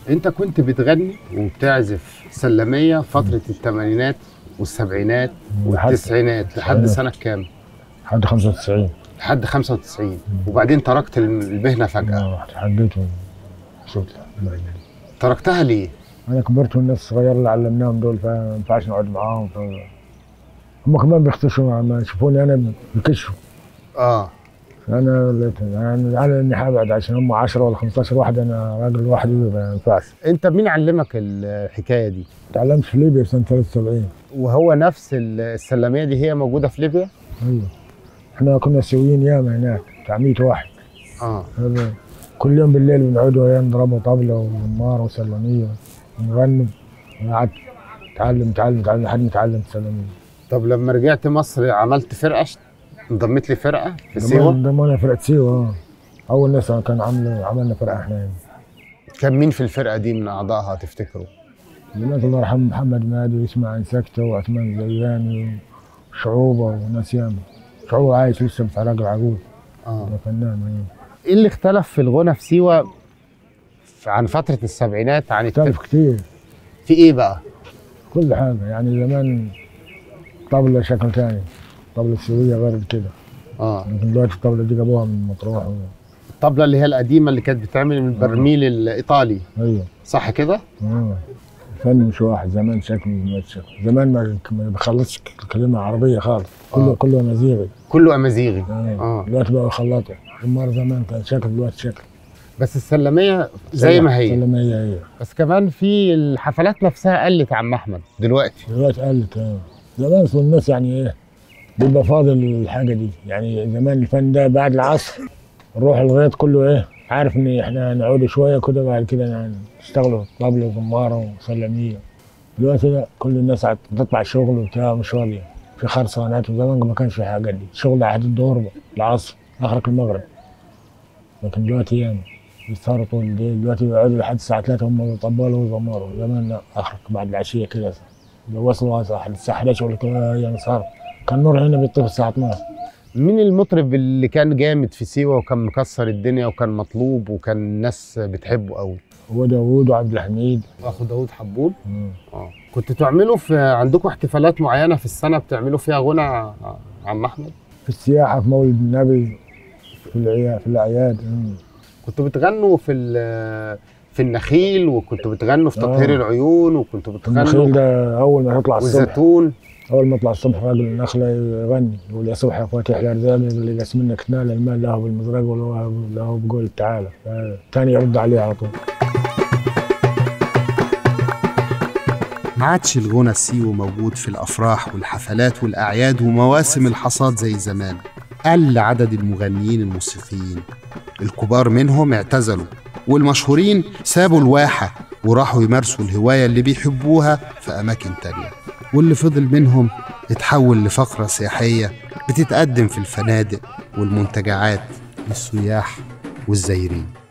انت كنت بتغني وبتعزف سلميه فتره الثمانينات والسبعينات لحد والتسعينات لحد سنه كام؟ لحد 95 لحد 95 وبعدين تركت المهنه فجاه آه، حبيت شفت تركتها ليه؟ انا كبرت والناس الصغيره اللي علمناهم دول فما ينفعش نقعد معاهم ف... هم كمان بيختشوا لما يشوفوني انا بيكشفوا اه انا قلت- انا انا اني هبعد عشان هم 10 ولا 15 واحد انا راجل لوحدي ما ينفعش انت مين علمك الحكايه دي؟ تعلمت في ليبيا في سنه 73 وهو نفس السلميه دي هي موجوده في ليبيا؟ ايوه احنا كنا سويين ياما هناك بتاع 100 واحد اه هذا كل يوم بالليل بنقعدوا ايام نضربوا طبله وزمار وسلميه ونغنوا قعدت اتعلم اتعلم اتعلم لحد ما اتعلمت سلميه طب لما رجعت مصر عملت فرقه انضميت لي فرقه في سيوه ضمنا فرقه سيوه اه اول ناس كان عملوا عملنا فرقه احنا يعني. كان مين في الفرقه دي من اعضائها تفتكروا؟ دلوقتي الله يرحمه محمد مادي واسماعيل سكتة وعثمان زياني وشعوبة وناس ياما شعوبة عايش لسه بتاع راجل عجوز اه ده فنان أيوة. ايه اللي اختلف في الغنى في سيوه في- عن فتره السبعينات عن الت... اختلف كتير في ايه بقى؟ كل حاجة يعني زمان طبلة شكل تاني الطبلة السورية غير كده اه لكن دلوقتي الطبلة دي جابوها من مطروح و... الطبله اللي هي القديمه اللي كانت بتتعمل من البرميل الايطالي ايوه صح كده؟ آه. فن مش واحد زمان شكل دلوقتي شكل زمان ما ما بيخلصش كلمة عربية خالص كله آه. كله مزيغي كله امازيغي آه. آه. دلوقتي بقى خلطوا المرة زمان كان شكل دلوقتي شكل بس السلميه زي ما هي سلمية هي بس كمان في الحفلات نفسها قلت يا عم احمد دلوقتي دلوقتي قلت اه زمان اصل الناس يعني ايه بيبقى فاضل الحاجه دي يعني زمان الفن ده بعد العصر نروح الغيط كله ايه عارف ان احنا نقعد شويه كده بعد كده نشتغلوا طبله وزماره وسلميه دلوقتي لا كل الناس عت- بتطلع شغل وبتاع مش فاضيه في خرسانات وزمان ما كانش في الحاجات دي شغل لحد الظهر بقى، العصر اخرك المغرب لكن دلوقتي يعني بيسهروا طول الليل دلوقتي بيقعدوا لحد الساعه 3 هم بيطبلوا ويزمروا زمان لا اخرك بعد العشيه كده لو وصلوا لحد الساعه 11 ولا كده يعني صار كان النور هنا بيطفي الساعه 12 مين المطرب اللي كان جامد في سيوه وكان مكسر الدنيا وكان مطلوب وكان الناس بتحبه قوي هو داوود وعبد الحميد واخو داوود حبول مم. اه كنتوا تعملوا في عندكم احتفالات معينه في السنه بتعملوا فيها غنى ع- عم احمد في السياحه في مولد النبي في العياد في الاعياد مم. كنتوا بتغنوا في ال- في النخيل وكنتوا بتغنوا في آه. تطهير العيون وكنتوا النخيل بتغنوا ده اول ما يطلع الصبح والزيتون اول ما يطلع الصبح راجل النخله يغني يقول يا صبح يا فاتح الارزاق اللي قسم منك تنال المال له بالمزرق ولا له بقول تعالى الثاني يرد عليه على طول ما عادش الغنى السيوي موجود في الأفراح والحفلات والأعياد ومواسم الحصاد زي زمان قل عدد المغنيين الموسيقيين الكبار منهم اعتزلوا والمشهورين سابوا الواحة وراحوا يمارسوا الهواية اللي بيحبوها في أماكن تانية واللي فضل منهم اتحول لفقرة سياحية بتتقدم في الفنادق والمنتجعات للسياح والزائرين